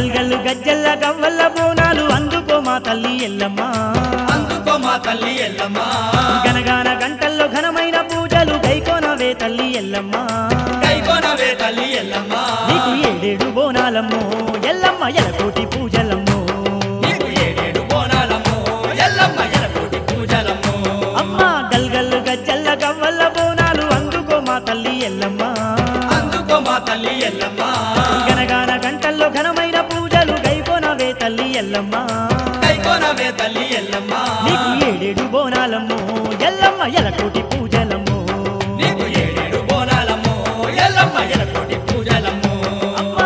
గల్గల్లు గజ్జల్ల గవ్వల్ల బోనాలు అందుకో మా తల్లి ఎల్లమ్మ అందుకో మా తల్లి ఎల్లమ్మ గనగాన గంటల్లో ఘనమైన పూజలు గైకోనవే తల్లి ఎల్లమ్మ కైకోనవే తల్లి ఎల్లమ్మ నీకు ఏడేడు బోనాలమ్మో ఎల్లమ్మ ఎలకోటి పూజలమ్మో నీకు ఏడేడు బోనాలమ్మో ఎల్లమ్మ ఎలకోటి పూజలమ్మో అమ్మ గల్గల్లు గజ్జల్ల గవ్వల్ల బోనాలు అందుకో మా తల్లి ఎల్లమ్మ అందుకో మా తల్లి ఎల్లమ్మ గనగాన గంటల్లో ఘనమైన పూజలు గైకోనవే తల్లి ఎల్లమ్మ కైకోనవే తల్లి ఎల్లమ్మ నీకు ఏడేడు బోనాలమ్మో ఎల్లమ్మ ఎలకోటి పూజలమ్మో నీకు ఏడేడు బోనాలమ్మో ఎల్లమ్మ ఎలకోటి పూజలమ్మో అమ్మా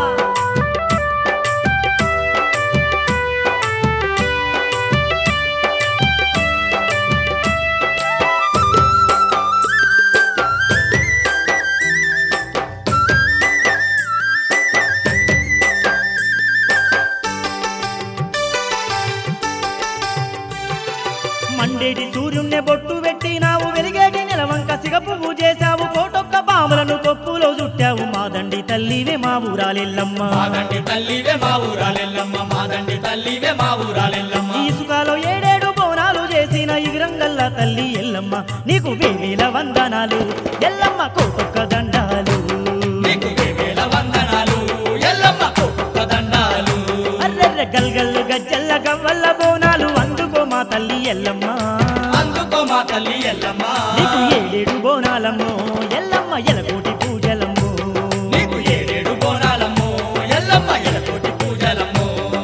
మండేటి సూర్యుణ్ణి బొట్టు పెట్టినావు వెలిగేటి నెలవంక సిగ పువ్వు చేశావు కోటొక్క పాములను కొప్పులో చుట్టావు మాదండి తల్లివే మా ఊరాలెల్లమ్మ మాదండి తల్లివే మా ఊరాలెల్లమ్మ మాదండి తల్లివే మా ఊరాలెల్లమ్మ ఈ సుఖాలో ఏడేడు బోనాలు చేసిన ఇగురంగల్ల తల్లి ఎల్లమ్మ నీకు వేవేల వందనాలు ఎల్లమ్మ కోటొక్క దండాలు నీకు వేవేల వందనాలు ఎల్లమ్మ కోటొక్క దండాలు అర్రెర్రె గల్గల్లు గజ్జల్ల గవ్వల్ల బోనాలు అందుకో మా తల్లి ఎల్లమ్మ అందుకో మా తల్లి ఎల్లమ్మ నీకు ఏడేడు బోనాలమ్మో ఎల్లమ్మ ఎలకోటి పూజలమ్మో నీకు ఏడేడు బోనాలమ్మో ఎల్లమ్మ ఎలకోటి పూజలమ్మో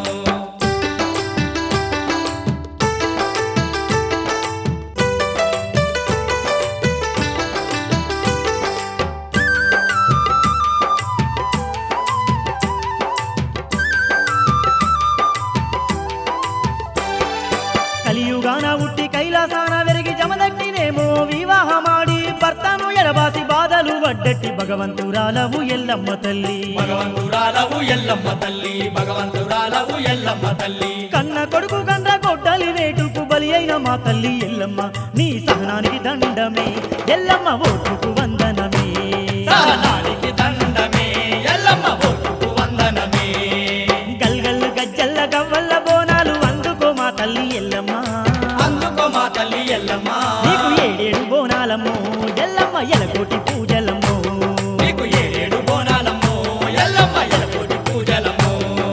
కలియుగాన ఉట్టి కైలాసాన వెరిగి జమదట్టినేమో వివాహమాడి భర్తను ఎడబాసి బాధలు వడ్డట్టి భగవంతురాలవు ఎల్లమ్మ తల్లి భగవంతురాలవు ఎల్లమ్మ తల్లి భగవంతురాలవు ఎల్లమ్మ తల్లి కన్న కొడుకు గండ్ర కొట్టలి వేటుకు బలి అయిన మా తల్లి ఎల్లమ్మ నీ సహనానికి దండమే ఎల్లమ్మ ఓటుకు వందనమే సహనానికి దండమే ఎల్లమ్మ ఓటుకు వందనమే గల్గల్లు గజ్జల్ల గవ్వల్ల బోనాలు అందుకో మా తల్లి ఎల్లమ్మ అందుకో మా తల్లి ఎల్లమ్మ నీకు ఏడేడు బోనాలమ్మో ఎల్లమ్మ ఎలకోటి పూజలమ్మో నీకు ఏడేడు బోనాలమ్మో ఎల్లమ్మ ఎలకోటి పూజలమ్మో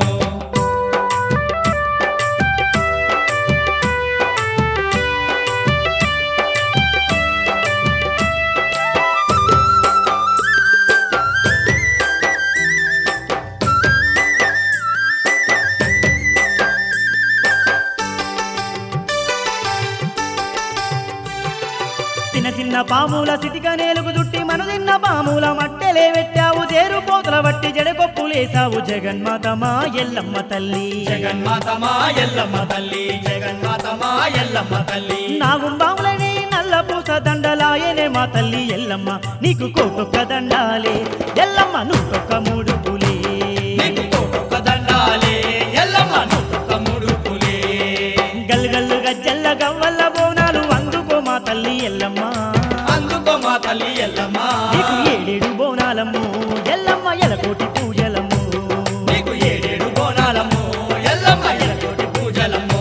చిన్న చిన్న పాముల సిటిక నేలుగు చుట్టి మను తిన్న పాముల మట్టెలే పెట్టావు తేరు పోతల బట్టి జడకొప్పులేసావు జగన్మాతమా ఎల్లమ్మ తల్లి జగన్మాతమా ఎల్లమ్మ తల్లి జగన్మాతమా ఎల్లమ్మ తల్లి నాగుంబాములని నల్ల పూస దండలాయనే మా తల్లి ఎల్లమ్మ నీకు కోటొక్క దండాలే ఎల్లమ్మ నూటొక్క మూడు పులే నీకు కోటొక్క దండాలే ఎల్లమ్మ నూటొక్క ముడుపులే గల్గల్లు గజ్జల్ల గవ్వల్ల బోనాలు అందుకో మా తల్లి ఎల్లమ్మ అందుకో మా తల్లి ఎల్లమ్మ నీకు ఏడేడు బోనాలమ్ము ఎల్లమ్మ ఎలకోటి పూజలమ్ము నీకు ఏడేడు బోనాలమ్మో ఎల్లమ్మ ఎలకోటి పూజలమ్మో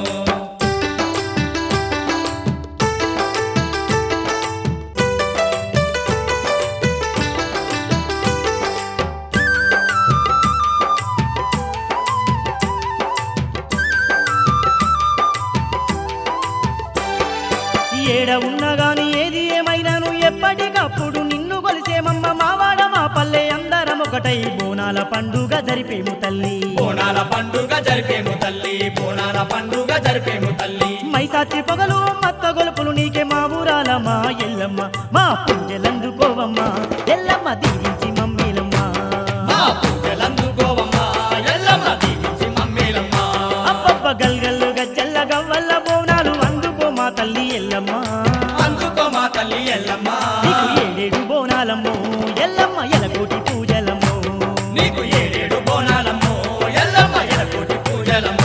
ఏడ ఉన్నా గాని ఏది ఏమైనాను ఎప్పటికప్పుడు నిన్ను కొలిసేమమ్మ మావాడ మా పల్లె అందరం ఒకటై బోనాల పండుగ జరిపేము తల్లి బోనాల పండుగ జరిపేము తల్లి బోనాల పండుగ జరిపేము తల్లి మైసాచి పొగలు మత్త గొలుపులు నీకే మా ఊరాల మా ఎల్లమ్మ మా పూజలందుకోవమ్మ ఎల్లమ్మ దీవించి మమ్మీలమ్మ మా పూజలందుకోవమ్మా ఎల్లమ్మ దీవించి మమ్మీలమ్మ అబ్బబ్బ గల్గల్లు గజ్జల్ల గవ్వల్ల బోనాలు అందుకో మా తల్లి ఎల్లమ్మ అందుకో మా తల్లి ఎల్లమ్మ నీకు ఏడేడు బోనాలమ్మో ఎల్లమ్మ ఎలకోటి పూజలమ్మో నీకు ఏడేడు బోనాలమ్మో ఎల్లమ్మ ఎలకోటి పూజలమ్మో